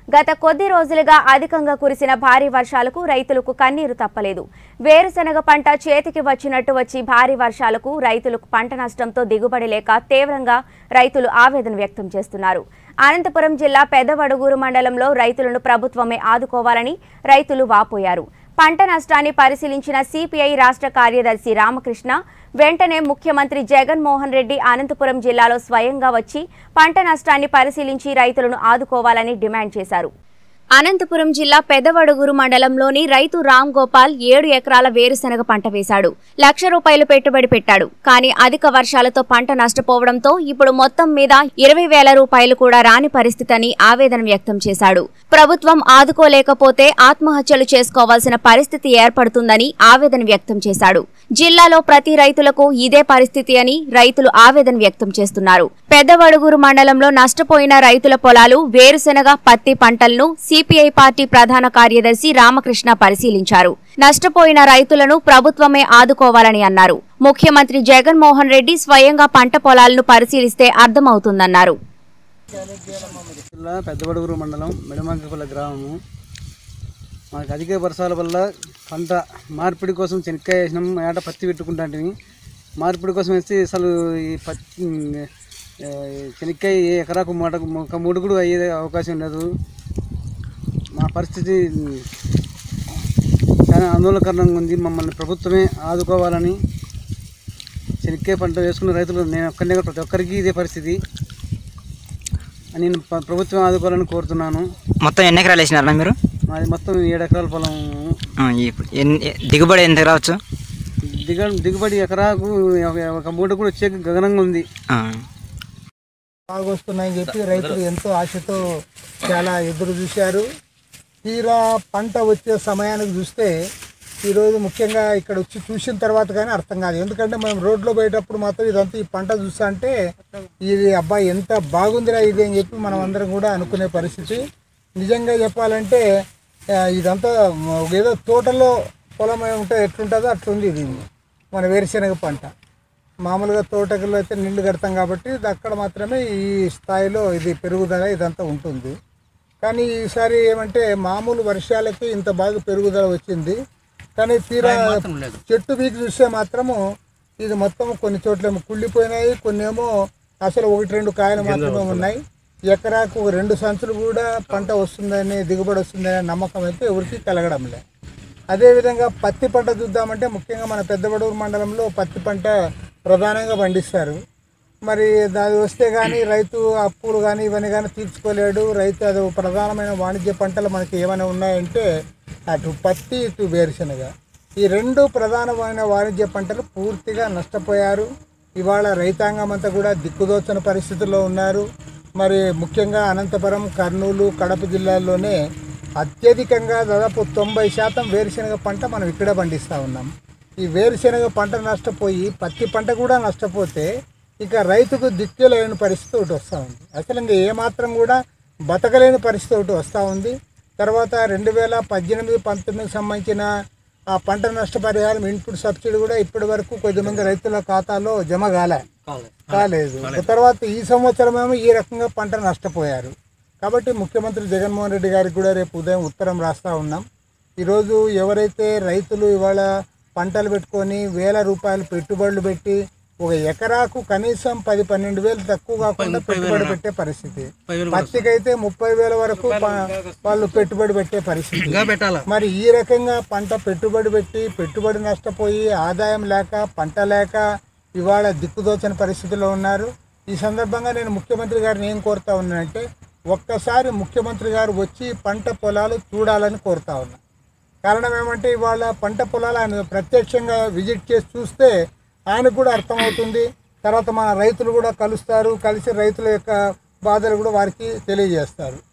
గత కొద్ది రోజులుగా అధికంగా కురిసిన భారీ వర్షాలకు రైతులకు కన్నీరు తప్పలేదు వేరుశనగ పంట చేతికి వచ్చినట్టు వచ్చి భారీ వర్షాలకు రైతులకు పంట నష్టంతో దిగుబడి లేక తీవ్రంగా రైతులు ఆవేదన వ్యక్తం చేస్తున్నారు అనంతపురం జిల్లా పెద్దవడుగూరు మండలంలో రైతులను ప్రభుత్వమే ఆదుకోవాలని రైతులు వాపోయారు పంట నష్టాన్ని పరిశీలించిన సిపిఐ రాష్ట్ర కార్యదర్శి రామకృష్ణ వెంటనే ముఖ్యమంత్రి జగన్మోహన్ రెడ్డి అనంతపురం జిల్లాలో స్వయంగా వచ్చి పంట నష్టాన్ని పరిశీలించి రైతులను ఆదుకోవాలని డిమాండ్ చేశారు అనంతపురం జిల్లా పెదవడుగురు మండలంలోని రైతు రామ్ గోపాల్ ఏడు ఎకరాల వేరుశనగ పంట వేశాడు లక్ష రూపాయలు పెట్టుబడి పెట్టాడు కానీ అధిక వర్షాలతో పంట నష్టపోవడంతో ఇప్పుడు మొత్తం మీద ఇరవై వేల రూపాయలు కూడా రాని పరిస్థితి అని ఆవేదన వ్యక్తం చేశాడు ప్రభుత్వం ఆదుకోలేకపోతే ఆత్మహత్యలు చేసుకోవాల్సిన పరిస్థితి ఏర్పడుతుందని ఆవేదన వ్యక్తం చేశాడు జిల్లాలో ప్రతి రైతులకు ఇదే పరిస్థితి అని రైతులు ఆవేదన వ్యక్తం చేస్తున్నారు పెద్దవడుగురు మండలంలో నష్టపోయిన రైతుల పొలాలు వేరుశెనగ పత్తి పంటలను సిపిఐ పార్టీ ప్రధాన కార్యదర్శి రామకృష్ణ పరిశీలించారు నష్టపోయిన రైతులను ప్రభుత్వమే ఆదుకోవాలని అన్నారు ముఖ్యమంత్రి జగన్మోహన్ రెడ్డి స్వయంగా పంట పొలాలను పరిశీలిస్తే అర్థమవుతుందన్నారు జిల్లా పెద్దబడుగురు మండలం మెడమంకపల్లి గ్రామము మనకు అధిక వర్షాల వల్ల పంట మార్పిడి కోసం చెనక్కాయ వేసినాం ఏట పత్తి పెట్టుకుంటాంటివి మార్పిడి కోసం వేస్తే అసలు ఈ పత్తి ఆ, ఈ చెనక్కాయ ఏ ఎకరాకు మూట ఒక మూడు కూడా అయ్యే అవకాశం లేదు మా పరిస్థితి చాలా ఆందోళనకరంగా ఉంది మమ్మల్ని ప్రభుత్వమే ఆదుకోవాలని చెనక్కాయ పంట వేసుకున్న రైతులు నేను ఒక్కరినే కాదు, ప్రతి ఒక్కరికి ఇదే పరిస్థితి నేను ప్ర- ప్రభుత్వం ఆదుకోవాలని కోరుతున్నాను మొత్తం ఎన్ని ఎకరాలు వేసినారా మీరు మాది మొత్తం ఏడు ఎకరాల పొలం ఆ, ఇప్పుడు ఎన్ని దిగుబడి ఎంత రావచ్చు దిగ దిగుబడి ఎకరాకు ఒక- ఒక మూట కూడా వచ్చే గగనంగా ఉంది ఆ, బాగా వస్తున్నాయని చెప్పి రైతులు ఎంతో ఆశతో చాలా ఎదురు చూశారు తీరా పంట వచ్చే సమయానికి చూస్తే ఈరోజు ముఖ్యంగా ఇక్కడ వచ్చి చూసిన తర్వాత కానీ అర్థం కాదు ఎందుకంటే మనం రోడ్లో పోయేటప్పుడు మాత్రం ఇదంతా ఈ పంట చూస్తా అంటే ఇది అబ్బాయి ఎంత బాగుందిరా ఇది అని చెప్పి మనం అందరం కూడా అనుకునే పరిస్థితి నిజంగా చెప్పాలంటే ఆ, ఇదంతా ఏదో తోటలో పొలం ఉంటే ఎట్లుంటుందో అట్లుంది ఇది మన వేరుశెనగ పంట మామూలుగా తోటకల్లో అయితే నీళ్లు కడతాం కాబట్టి ఇది అక్కడ మాత్రమే ఈ స్థాయిలో ఇది పెరుగుదల ఇదంతా ఉంటుంది కానీ ఈసారి ఏమంటే మామూలు వర్షాలకి ఇంత బాగా పెరుగుదల వచ్చింది కానీ తీరా చెట్టు పీకి చూస్తే మాత్రము ఇది మొత్తం కొన్ని చోట్ల ఏమో కుళ్ళిపోయినాయి కొన్ని ఏమో అసలు ఒకటి రెండు కాయలు మాత్రమే ఉన్నాయి ఎకరాకు ఒక రెండు సంచులు కూడా పంట వస్తుందని దిగుబడి వస్తుందనే నమ్మకం అయితే ఎవరికి కలగడం లేదు అదేవిధంగా పత్తి పంట చూద్దామంటే ముఖ్యంగా మన పెద్దబడూరు మండలంలో పత్తి పంట ప్రధానంగా పండిస్తారు మరి దాని వస్తే కానీ రైతు అప్పులు కానీ ఇవన్నీ కానీ తీర్చుకోలేడు రైతు అది ఒక ప్రధానమైన వాణిజ్య పంటలు మనకి ఏమైనా ఉన్నాయంటే అటు పత్తి ఇటు వేరుశనగ ఈ రెండు ప్రధానమైన వాణిజ్య పంటలు పూర్తిగా నష్టపోయారు ఇవాళ రైతాంగం అంతా కూడా దిక్కుదోచని పరిస్థితుల్లో ఉన్నారు మరి ముఖ్యంగా అనంతపురం కర్నూలు కడప జిల్లాల్లోనే అత్యధికంగా దాదాపు తొంభై శాతం వేరుశనగ పంట మనం ఇక్కడే పండిస్తూ ఉన్నాం ఈ వేరుశనగ పంట నష్టపోయి పత్తి పంట కూడా నష్టపోతే ఇక రైతుకు దిక్కులేని పరిస్థితి ఒకటి వస్తూ ఉంది అసలు ఇంకా ఏమాత్రం కూడా బతకలేని పరిస్థితి ఒకటి వస్తూ ఉంది తర్వాత రెండు వేల పద్దెనిమిది పంతొమ్మిదికి సంబంధించిన ఆ పంట నష్టపరిహారం ఇన్పుట్ సబ్సిడీ కూడా ఇప్పటి వరకు కొద్దిమంది రైతుల ఖాతాలో జమ కాలే కాలేదు తర్వాత ఈ సంవత్సరం ఏమో ఈ రకంగా పంట నష్టపోయారు కాబట్టి ముఖ్యమంత్రి జగన్మోహన్ రెడ్డి గారికి కూడా రేపు ఉదయం ఉత్తరం రాస్తా ఉన్నాం ఈరోజు ఎవరైతే రైతులు ఇవాళ పంటలు పెట్టుకొని వేల రూపాయలు పెట్టుబడులు పెట్టి ఒక ఎకరాకు కనీసం పది పన్నెండు వేలు తక్కువ కాకుండా పెట్టుబడి పెట్టే పరిస్థితి పత్తికైతే ముప్పై వేల వరకు ప- వాళ్ళు పెట్టుబడి పెట్టే పరిస్థితి మరి ఈ రకంగా పంట పెట్టుబడి పెట్టి పెట్టుబడి నష్టపోయి ఆదాయం లేక పంట లేక ఇవాళ దిక్కుదోచని పరిస్థితిలో ఉన్నారు ఈ సందర్భంగా నేను ముఖ్యమంత్రి గారిని ఏం కోరుతా ఉన్నానంటే ఒక్కసారి ముఖ్యమంత్రి గారు వచ్చి పంట పొలాలు చూడాలని కోరుతా ఉన్నా కారణం ఏమంటే ఇవాళ పంట పొలాలు ఆయన ప్రత్యక్షంగా విజిట్ చేసి చూస్తే ఆయనకు కూడా అర్థమవుతుంది తర్వాత మన రైతులు కూడా కలుస్తారు కలిసి రైతుల యొక్క బాధలు కూడా వారికి తెలియజేస్తారు